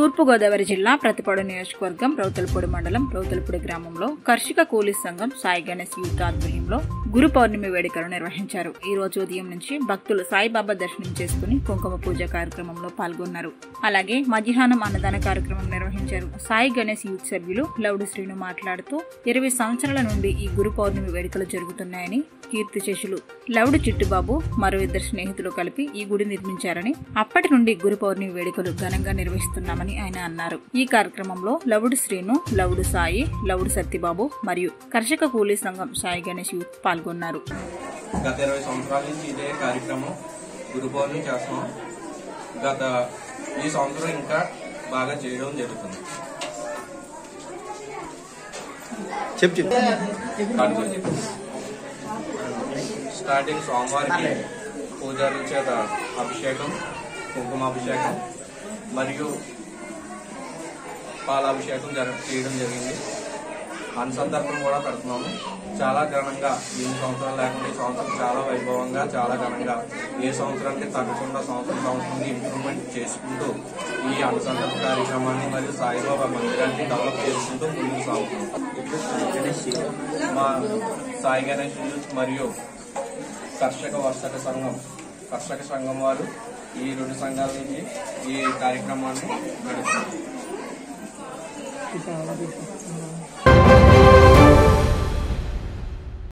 తూర్పుగోదావరి జిల్లా ప్రతిపాడు నియోజకవర్గం రౌతలపూడి మండలం రౌతలపూడి గ్రామంలో కర్షక కూలీ సంఘం సాయి గణేష్ యూత్ ఆధ్వర్యంలో గురు పౌర్ణమి వేడుకలు నిర్వహించారు ఈ రోజు ఉదయం నుంచి భక్తులు సాయిబాబా దర్శనం చేసుకుని కుంకుమ పూజ కార్యక్రమంలో పాల్గొన్నారు అలాగే మధ్యాహ్నం అన్నదాన కార్యక్రమం నిర్వహించారు సాయి గణేష్ యూత్ సభ్యులు లౌడు శ్రీను మాట్లాడుతూ ఇరవై సంవత్సరాల నుండి ఈ గురు పౌర్ణమి వేడుకలు జరుగుతున్నాయని కీర్తి శేషులు లౌడు చిట్టుబాబు మరో ఇద్దరు స్నేహితులు కలిపి ఈ గుడి నిర్మించారని అప్పటి నుండి గురు పౌర్ణమి వేడుకలు ఘనంగా నిర్వహిస్తున్నామని ఆయన అన్నారు ఈ కార్యక్రమంలో లవుడు శ్రీను లవుడు సాయి లవుడు సత్యబాబు మరియు కర్షక కూలీ సంఘం సాయి గణేష్ యూత్ పాల్గొన్నారు గత ఇరవై సంవత్సరాల నుంచి ఇదే కార్యక్రమం గురు పౌర్ణమి చేస్తున్నాం గత ఈ సంవత్సరం ఇంకా బాగా చేయడం జరుగుతుంది చెప్పు చెప్పు స్టార్టింగ్ సోమవారికి పూజారుల చేత అభిషేకం కుంకుమాభిషేకం మరియు పాలాభిషేకం జర చేయడం జరిగింది అన్నసందర్భం కూడా పెడుతున్నాము చాలా ఘనంగా ఎన్ని సంవత్సరాలు లేకుండా ఈ సంవత్సరం చాలా వైభవంగా చాలా ఘనంగా ఏ సంవత్సరానికి తగ్గకుండా సంవత్సరం సంవత్సరానికి ఇంప్రూవ్మెంట్ చేసుకుంటూ ఈ అన్నసందర్భ కార్యక్రమాన్ని మరియు సాయిబాబా మందిరాన్ని డెవలప్ చేసుకుంటూ ముందుకు సాగుతున్నాం మా సాయి గణేష్ యూత్ మరియు కర్షక వర్షక సంఘం కర్షక సంఘం వారు ఈ రెండు సంఘాల నుంచి ఈ కార్యక్రమాన్ని నడుపుతున్నారు